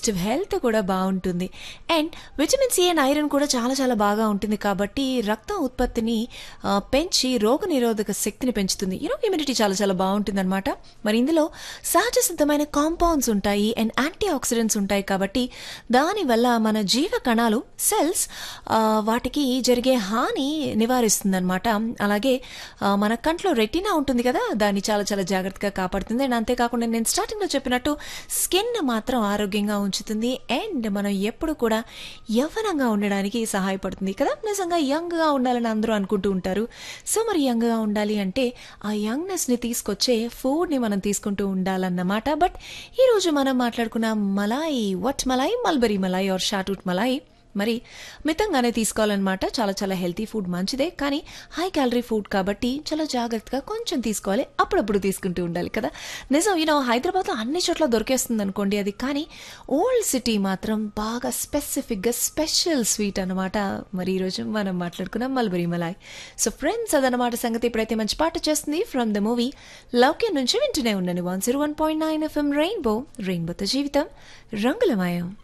digestive health కూడా బాగుంటుంది and vitamin C and iron కూడా చాలా చాలా బాగా ఉంటుంది కాబట్టి రక్తం ఉత్పత్తిని ఆ, పెంచి రోగ నిరోధక శక్తిని పెంచుతుంది యూనో ఇమ్యూనిటీ చాలా చాలా బాగుంటుంది అనమాట మరి ఇందులో సహజ సిద్ధమైన కాంపౌండ్స్ ఉంటాయి అండ్ యాంటీ ఆక్సిడెంట్స్ ఉంటాయి కాబట్టి దానివల్ల మన జీవ కణాలు సెల్స్ వాటికి జరిగే హాని నివారిస్తుంది అనమాట అలాగే ఆ, మన కంట్లో రెటీనా ఉంటుంది కదా దాన్ని చాలా చాలా జాగ్రత్తగా కాపాడుతుంది అండ్ అంతేకాకుండా నేను స్టార్టింగ్లో చెప్పినట్టు స్కిన్ మాత్రం ఆరోగ్యంగా ఉంచుతుంది అండ్ మనం ఎప్పుడు కూడా యవ్వనంగా ఉండడానికి సహాయపడుతుంది కదా నిజంగా యంగ్గా ఉండాలని అందరూ అనుకుంటూ ఉంటారు సో మరి యంగ్గా ఉండాలి అంటే ఆ యంగ్నెస్ని తీసుకొచ్చే ఫుడ్ని మనం తీసుకుంటూ ఉండాలన్నమాట బట్ ఈరోజు మనం మాట్లాడుకున్న మలాయి వట్ మలాయి మల్బరీ మలాయి ఆర్ షాటూట్ మలాయి మరి మితంగానే తీసుకోవాలన్నమాట చాలా చాలా హెల్తీ ఫుడ్ మంచిదే కానీ హై క్యాలరీ ఫుడ్ కాబట్టి చాలా జాగ్రత్తగా కొంచెం తీసుకోవాలి అప్పుడప్పుడు తీసుకుంటూ ఉండాలి కదా నిజం యూనో హైదరాబాద్లో అన్ని చోట్ల దొరికేస్తుంది అనుకోండి అది కానీ ఓల్డ్ సిటీ మాత్రం బాగా స్పెసిఫిక్గా స్పెషల్ స్వీట్ అనమాట మరి ఈరోజు మనం మాట్లాడుకున్నాం మల్బరీ మలాయ్ సో ఫ్రెండ్స్ అదనమాట సంగతి ఇప్పుడైతే మంచి పాట చేస్తుంది ఫ్రమ్ ద మూవీ లౌక్య నుంచి వింటూనే ఉండండి one zero one point nine FM rainbow రెయిన్బోతో జీవితం రంగులమయం